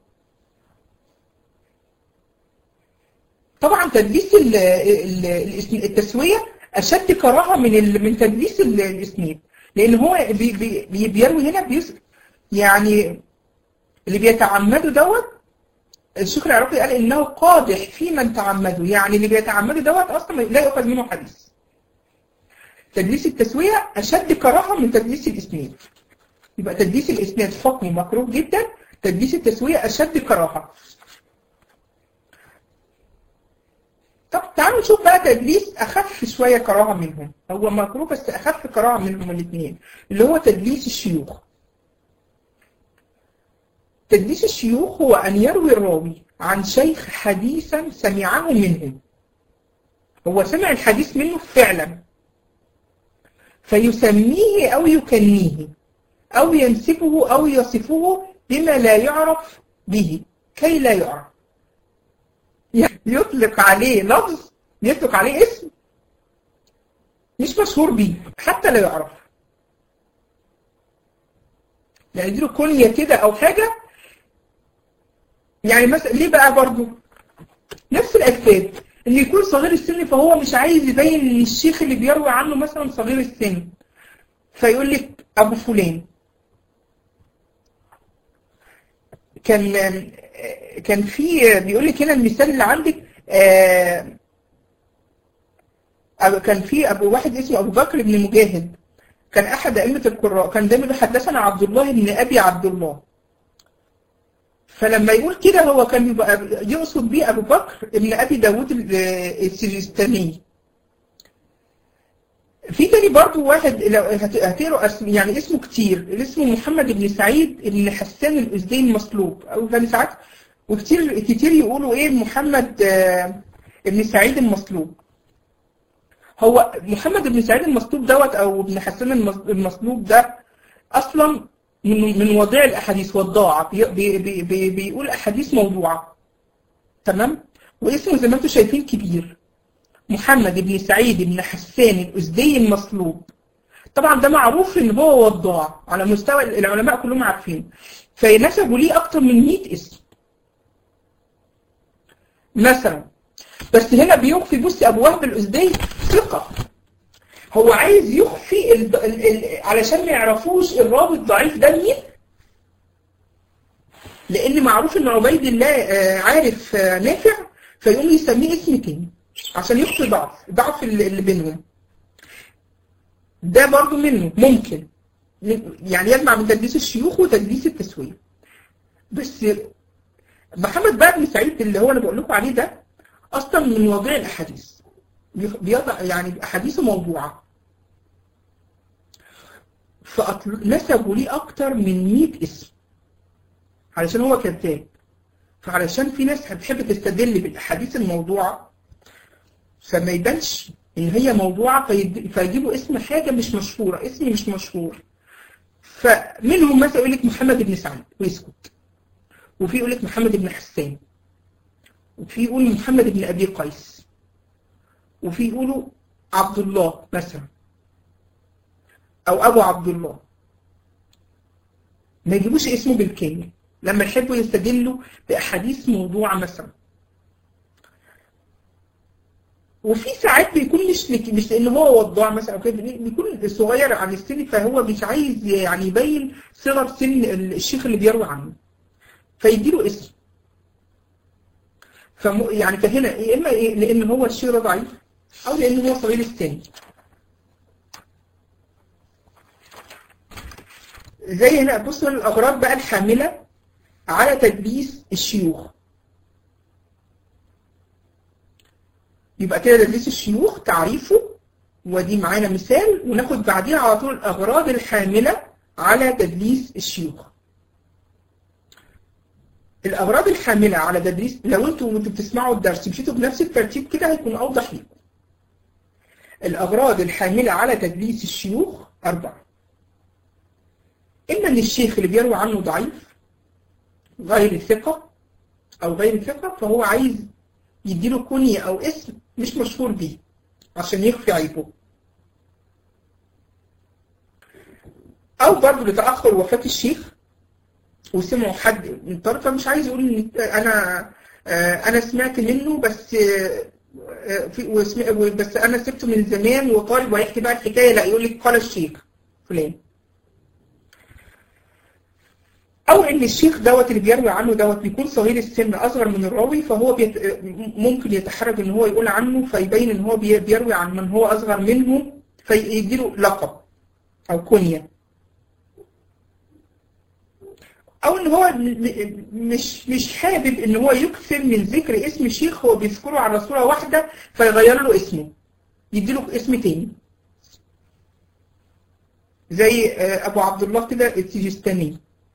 طبعا تدليس ال- ال- الاسم- التسوية أشد كراهة من ال- من تدليس ال- الإسناد لأن هو بي- بي- بي- بيروي هنا بيس يعني اللي بيتعمدوا دوت الشيخ العراقي قال إنه قادح في من تعمدوا يعني اللي بيتعمدوا دوت أصلا لا يؤخذ منه حديث تدليس التسوية أشد كراهة من تدليس الإسناد يبقى تدليس الإسناد حكم مكروه جدا تدليس التسوية أشد كراهة طب تعالوا نشوف بقى تدليس أخف شوية كراهة منهم هو مكروه بس أخف كراهة منهم الاثنين اللي هو تدليس الشيوخ تدليس الشيوخ هو أن يروي الراوي عن شيخ حديثا سمعه منه هو سمع الحديث منه فعلا فيسميه أو يكنيه أو ينسبه أو يصفه بما لا يعرف به كي لا يعرف يعني يطلق عليه لفظ يطلق عليه اسم مش مشهور بيه حتى لا يعرف يعني يديله كنية كده أو حاجة يعني مثلا ليه بقى برضو نفس الأسباب إن يكون صغير السن فهو مش عايز يبين إن الشيخ اللي بيروي عنه مثلا صغير السن فيقول لك أبو فلان كان كان في بيقول لك هنا المثال اللي عندك آه، كان في ابو واحد اسمه ابو بكر بن مجاهد كان احد ائمه القراء كان دايما يقول حدثنا عبد الله بن ابي عبد الله فلما يقول كده هو كان يبقى يقصد بيه ابو بكر بن ابي داوود ال- السجستاني في تاني برضو واحد لو هت- هتقروا اسم يعني اسمه كتير اللي اسمه محمد بن سعيد بن حسان الأزدي المصلوب أو كان ساعات وكتير كتير يقولوا إيه محمد آه، بن سعيد المصلوب هو محمد بن سعيد المصلوب دوت أو ابن حسان المص- المصلوب ده أصلا من من وضيع الأحاديث والضاعة بي بي بي بي بيقول أحاديث موضوعة تمام واسمه زي ما انتم شايفين كبير محمد بن سعيد بن حسان الأزدي المصلوب طبعا ده معروف ان هو وضاع على مستوى العلماء كلهم عارفين فنسبوا ليه اكتر من 100 اسم مثلا بس هنا بيخفي بصي ابو وهب الأزدي ثقة هو عايز يخفي ال... ال... ال... علشان ما يعرفوش الراوي الضعيف ده مين لان معروف ان عبيد الله آه، عارف آه، نافع فيقوم يسميه اسم تاني عشان يخفي ضعف ضعف اللي اللي بينهم ده برضو منه ممكن يعني يجمع من تدليس الشيوخ وتدليس التسوية بس محمد بقى بن سعيد اللي هو انا بقول لكم عليه ده اصلا من وضيع الاحاديث بيضع يعني احاديثه موضوعه فنسبوا ليه اكتر من 100 اسم علشان هو كذاب فعلشان في ناس بتحب تستدل بالاحاديث الموضوعه فما يبانش ان هي موضوعه فيد- فيجيبوا اسم حاجه مش مشهوره اسم مش مشهور فمنهم مثلا يقول لك محمد بن سعيد ويسكت وفي يقول لك محمد بن حسان وفي يقول محمد بن ابي قيس وفي يقولوا عبد الله مثلا او ابو عبد الله ما يجيبوش اسمه بالكامل لما يحبوا يستدلوا باحاديث موضوعه مثلا وفي ساعات بيكون مش لك مش لان هو وضاع مثلا او كده بيكون صغير عن السن فهو مش عايز يعني يبين صغر سن الشيخ اللي بيروي عنه فيديله اسم فم يعني فهنا يا اما إيه لان هو الشيخ ده ضعيف او لان هو صغير السن زي هنا بصوا الاغراض بقى الحامله على تدليس الشيوخ يبقى كده تدليس الشيوخ تعريفه ودي معانا مثال وناخد بعديها على طول الأغراض الحاملة على تدليس الشيوخ الأغراض الحاملة على تدليس لو انتوا وانتوا بتسمعوا الدرس مشيتوا بنفس الترتيب كده هيكون أوضح لكم الأغراض الحاملة على تدليس الشيوخ أربعة إما إن الشيخ اللي بيروي عنه ضعيف غير ثقة أو غير ثقة فهو عايز يديله كنية أو اسم مش مشهور بيه عشان يخفي عيبه أو برضه لتأخر وفاة الشيخ وسمعوا حد من طرفه مش عايز يقول إن أنا أنا سمعت منه بس في بس أنا سبته من زمان وطالب وهيحكي بقى الحكاية لا يقول لك قال الشيخ فلان او ان الشيخ دوت اللي بيروي عنه دوت بيكون صغير السن اصغر من الراوي فهو بيت... ممكن يتحرج ان هو يقول عنه فيبين ان هو بيروي عن من هو اصغر منه فيديله لقب او كنية او ان هو مش مش حابب ان هو يكثر من ذكر اسم شيخ هو بيذكره على صورة واحدة فيغير له اسمه يديله اسم تاني زي ابو عبد الله كده السجستاني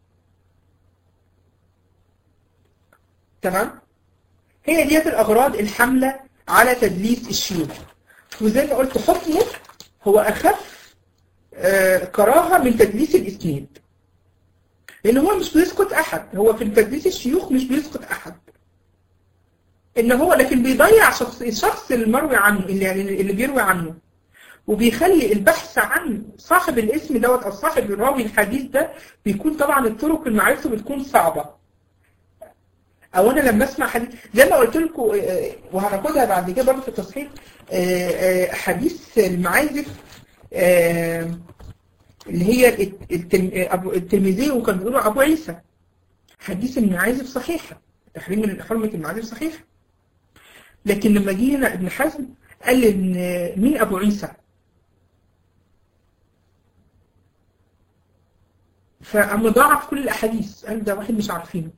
تمام هي ديت الأغراض الحاملة على تدليس الشيوخ وزي ما قلت حكمه هو أخف آه كراهة من تدليس الإسناد لأن هو مش بيسقط أحد هو في تدليس الشيوخ مش بيسقط أحد إن هو لكن بيضيع شخص الشخص المروي عنه اللي يعني اللي بيروي عنه وبيخلي البحث عن صاحب الاسم دوت أو صاحب الراوي الحديث ده بيكون طبعا الطرق المعرفة بتكون صعبة او انا لما اسمع حديث زي ما قلت لكم وهناخدها بعد كده برضه في التصحيح حديث المعازف اللي هي الترمذي وكان بيقولوا ابو عيسى حديث المعازف صحيحه تحريم حرمه المعازف صحيحه لكن لما جه هنا ابن حزم قال ان مين ابو عيسى فقام ضاعف كل الاحاديث قال ده واحد مش عارفينه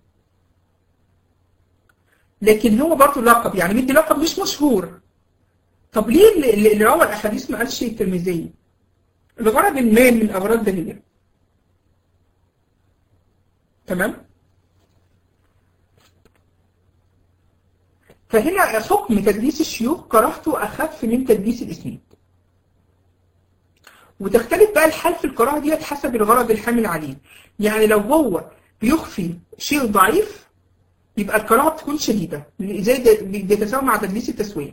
لكن هو برضه لقب يعني مدي لقب مش مشهور طب ليه اللي, اللي روى الاحاديث ما قالش الترمذي لغرض ما من اغراض دليل تمام فهنا حكم تدليس الشيوخ كراهته اخف من تدليس الاسناد وتختلف بقى الحال في الكراهه ديت حسب الغرض الحامل عليه يعني لو هو بيخفي شيء ضعيف يبقى الكراهه بتكون شديده زي بيتساوى مع تدليس التسويه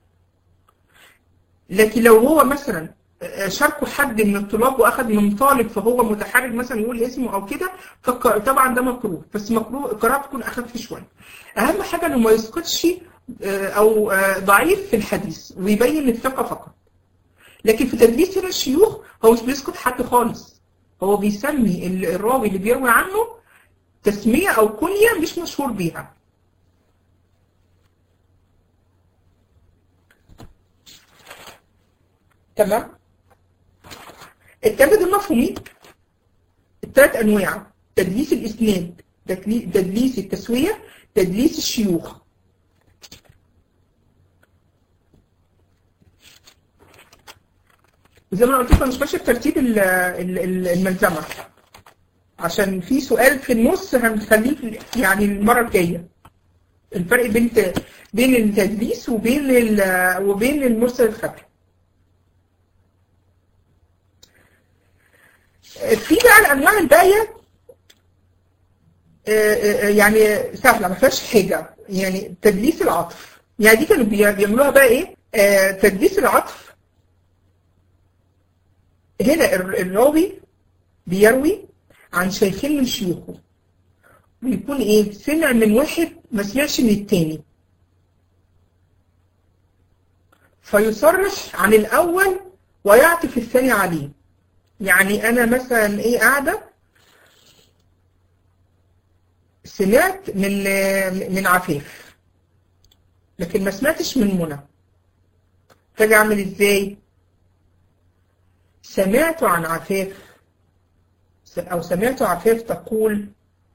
لكن لو هو مثلا شاركوا حد من الطلاب واخد من طالب فهو متحرج مثلا يقول اسمه او كده فطبعا ده مكروه بس مكروه القراءه تكون اخف شويه اهم حاجه انه ما يسقطش او ضعيف في الحديث ويبين الثقه فقط لكن في تدليس الشيوخ هو مش بيسقط حد خالص هو بيسمي الراوي اللي بيروي عنه تسميه او كنيه مش مشهور بيها تمام الثلاثة المفهومين الثلاث أنواع تدليس الإسناد تدليس التسوية تدليس الشيوخ زي ما قلت لكم مش ماشي بترتيب الملزمة عشان في سؤال في النص هنخليه يعني المرة الجاية الفرق بين بين التدليس وبين وبين المرسل الخفي في بقى الانواع الباقيه يعني سهله ما فيهاش حاجه يعني تدليس العطف يعني دي كانوا بيعملوها بقى ايه آه تدليس العطف هنا الراوي بيروي عن شيخين من شيوخه بيكون ايه سمع من واحد ما سمعش من التاني فيصرح عن الاول ويعطف الثاني عليه يعني انا مثلا ايه قاعده سمعت من من عفيف لكن ما سمعتش من منى فاجي اعمل ازاي سمعت عن عفيف او سمعت عفيف تقول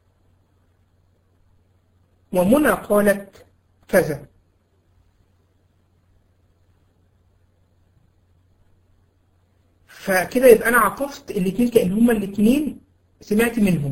ومنى قالت كذا فكده يبقى انا عطفت الاثنين كان هما الاثنين سمعت منهم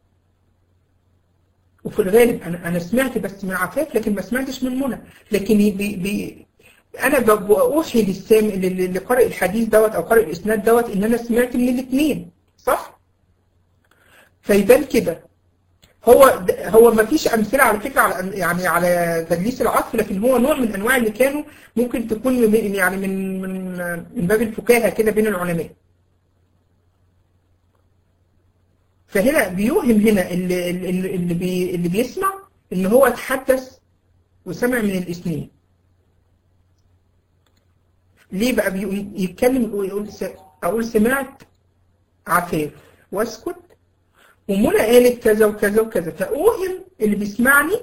وفي الغالب انا انا سمعت بس من عفاف لكن ما سمعتش من منى لكن بي بي انا بوحي للسام اللي قارئ الحديث دوت او قارئ الاسناد دوت ان انا سمعت من الاثنين صح فيبان كده هو هو ما فيش امثله على فكره على يعني على تدليس العطف لكن هو نوع من انواع اللي كانوا ممكن تكون يعني من من من باب الفكاهه كده بين العلماء فهنا بيوهم هنا اللي اللي اللي, بي اللي بيسمع ان هو اتحدث وسمع من الاثنين ليه بقى بيقول يتكلم ويقول اقول سمعت عفاف واسكت ومنى قالت كذا وكذا وكذا فأوهم اللي بيسمعني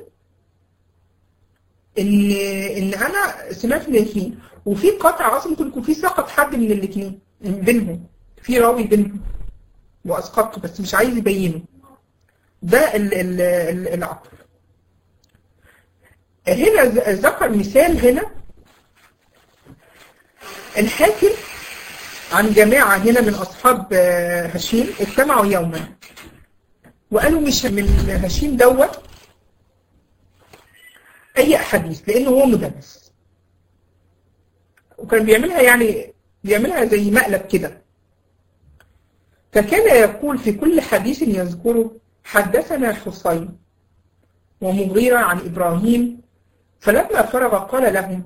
ان ان انا سمعت من الاثنين وفي قطع اصلا ممكن يكون في سقط حد من الاثنين بينهم في راوي بينهم واسقطته بس مش عايز يبينه ده ال ال ال العطف هنا ذكر مثال هنا الحاكم عن جماعة هنا من أصحاب هشيم اجتمعوا يوما وقالوا مش من هشيم دوت أي أحاديث لأنه هو مدرس وكان بيعملها يعني بيعملها زي مقلب كده فكان يقول في كل حديث يذكره حدثنا حسين ومغيرة عن إبراهيم فلما فرغ قال لهم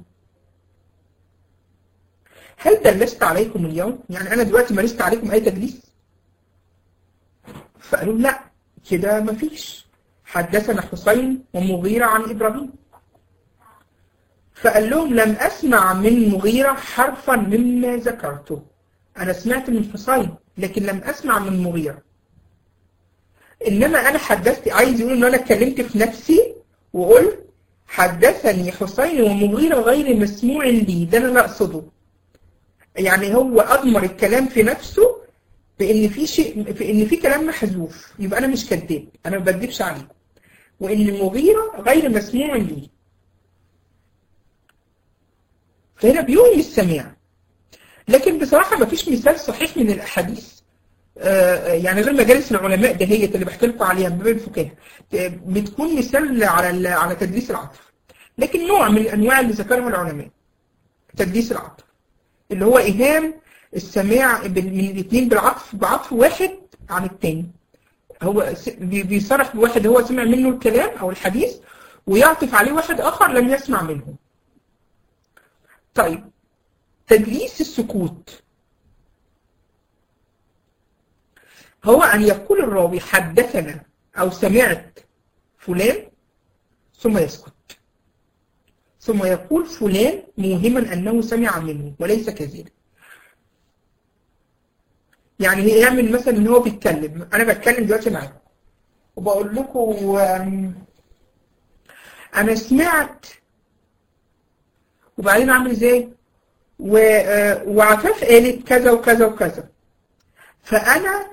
هل دلست عليكم اليوم؟ يعني أنا دلوقتي مارست عليكم أي تدليس؟ فقالوا لا كده مفيش حدثنا حسين ومغيرة عن إبراهيم فقال لهم لم أسمع من مغيرة حرفا مما ذكرته أنا سمعت من حسين لكن لم أسمع من مغيرة إنما أنا حدثت عايز يقول إن أنا اتكلمت في نفسي وقلت حدثني حسين ومغيرة غير مسموع لي ده أنا أقصده يعني هو أضمر الكلام في نفسه بإن في شيء في إن في كلام محذوف يبقى أنا مش كذاب أنا ما بكذبش عليه وإن المغيرة غير مسموع لي فهنا بيوهم السماع لكن بصراحة ما فيش مثال صحيح من الأحاديث آه يعني غير مجالس العلماء دهيت اللي بحكي لكم عليها من باب الفكاهة بتكون مثال على على تدليس العطف لكن نوع من الأنواع اللي ذكرها العلماء تدليس العطف اللي هو إيهام السماع من الاثنين بالعطف بعطف واحد عن الثاني هو بيصرح بواحد هو سمع منه الكلام أو الحديث ويعطف عليه واحد آخر لم يسمع منه طيب تدليس السكوت هو أن يقول الراوي حدثنا أو سمعت فلان ثم يسكت ثم يقول فلان موهما أنه سمع منه وليس كذلك يعني يعمل مثلا ان هو بيتكلم انا بتكلم دلوقتي معاكم وبقول لكم انا سمعت وبعدين اعمل ازاي وعفاف قالت كذا وكذا وكذا فانا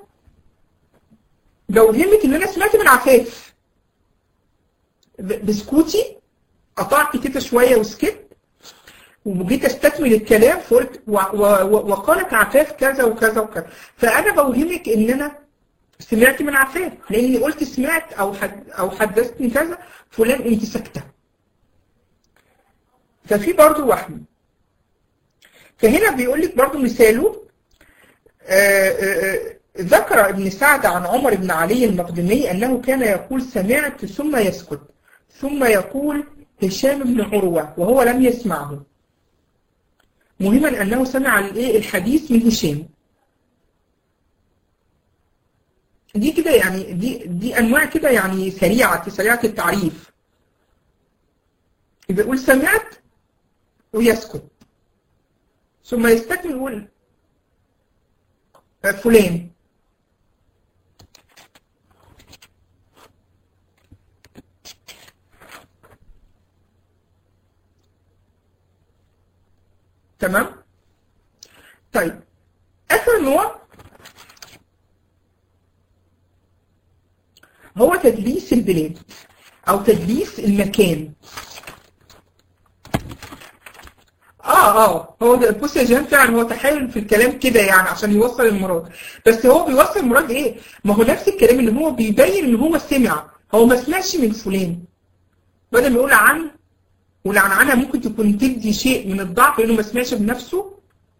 بوهمك ان انا سمعت من عفاف بسكوتي قطعت كده شويه وسكت وجيت استكمل الكلام فقلت وقالت عفاف كذا وكذا وكذا فانا بوهمك ان انا سمعت من عفاف لاني قلت سمعت او حد او حدثتني كذا فلان انت ساكته ففي برضه وهم فهنا بيقول لك برضه مثاله آآ آآ ذكر ابن سعد عن عمر بن علي المقدمي انه كان يقول سمعت ثم يسكت ثم يقول هشام بن عروه وهو لم يسمعه مهما أنه سمع الإيه الحديث من هشام دي كده يعني دي دي أنواع كده يعني سريعة سريعة التعريف يبقى يقول سمعت ويسكت ثم يستكمل يقول فلان تمام طيب اخر نوع هو تدليس البلاد او تدليس المكان اه اه هو ده بص يا جيهان فعلا هو تحايل في الكلام كده يعني عشان يوصل المراد بس هو بيوصل المراد ايه ما هو نفس الكلام اللي هو بيبين ان هو سمع هو ما سمعش من فلان بدل ما يقول عن والعنعنة ممكن تكون تدي شيء من الضعف لانه ما سمعش بنفسه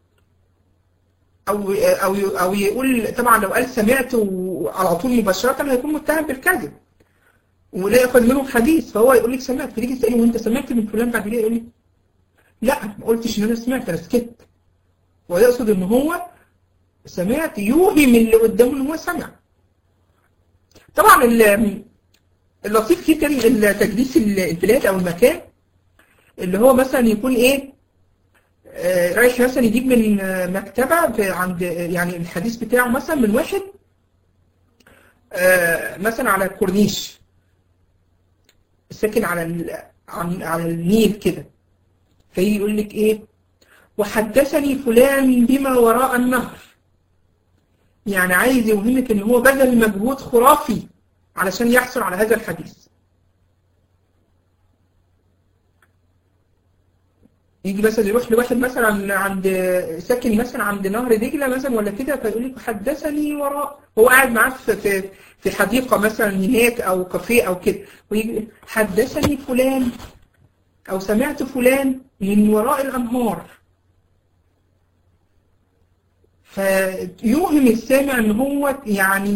او او او يقول طبعا لو قال سمعت على طول مباشره هيكون متهم بالكذب ولا ياخذ منه حديث فهو يقول لك سمعت فتيجي تسالني وانت سمعت من فلان بعد كده يقول لي لا ما قلتش ان انا سمعت انا سكت ويقصد ان هو سمعت يوهم اللي قدامه ان هو سمع طبعا اللطيف جدا تدليس البلاد او المكان اللي هو مثلا يكون ايه آه رايح مثلا يجيب من مكتبة في عند يعني الحديث بتاعه مثلا من واحد آه مثلا على الكورنيش ساكن على على النيل كده فيجي يقول لك ايه وحدثني فلان بما وراء النهر يعني عايز يوهمك ان هو بذل مجهود خرافي علشان يحصل على هذا الحديث يجي مثلا يروح لواحد مثلا عند ساكن مثلا عند نهر دجله مثلا ولا كده فيقول لك حدثني وراء هو قاعد معاه في في حديقه مثلا هناك او كافيه او كده ويجي حدثني فلان او سمعت فلان من وراء الانهار فيوهم السامع ان هو يعني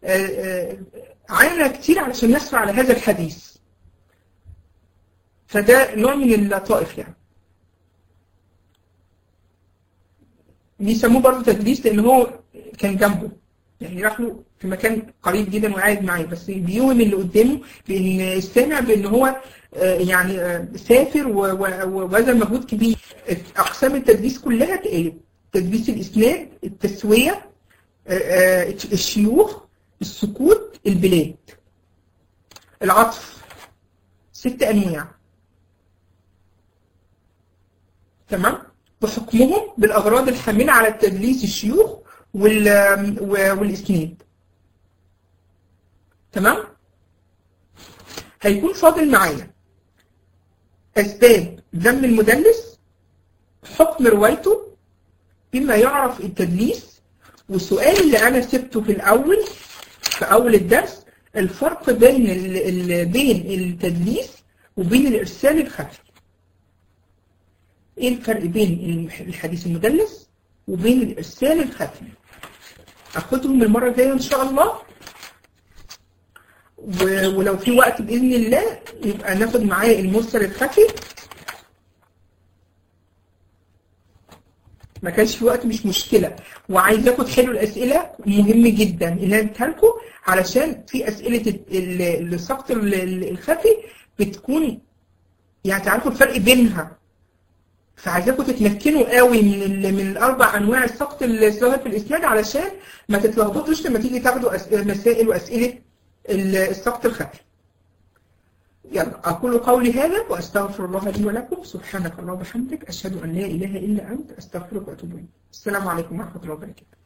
عانى كتير علشان يحصل على هذا الحديث فده نوع من اللطائف يعني بيسموه برضه تدليس لان هو كان جنبه يعني راح له في مكان قريب جدا وقاعد معاه بس بيوهم اللي قدامه بان السامع بان هو يعني سافر وبذل مجهود كبير اقسام التدليس كلها تقلب تدليس الاسناد التسويه الشيوخ السكوت البلاد العطف ست انواع تمام بحكمهم بالأغراض الحاملة على التدليس الشيوخ والإسناد تمام؟ هيكون فاضل معايا أسباب ذم المدلس حكم روايته بما يعرف التدليس والسؤال اللي أنا سبته في الأول في أول الدرس الفرق بين ال بين التدليس وبين الإرسال الخفي ايه الفرق بين الحديث المدلس وبين الارسال الخفي اخدهم المره الجايه ان شاء الله ولو في وقت باذن الله يبقى ناخد معايا المرسل الخفي ما كانش في وقت مش مشكله وعايز اخد حلو الاسئله مهم جدا ان انا اديها لكم علشان في اسئله السقط الخفي بتكون يعني تعرفوا الفرق بينها فعايزاكم تتمكنوا قوي من ال من الاربع انواع السقط اللي ظاهر في الاسناد علشان ما تتلخبطوش لما تيجي تاخدوا مسائل واسئله السقط الخفي. يلا اقول قولي هذا واستغفر الله لي ولكم سبحانك اللهم وبحمدك اشهد ان لا اله الا انت استغفرك واتوب اليك. السلام عليكم ورحمه الله وبركاته.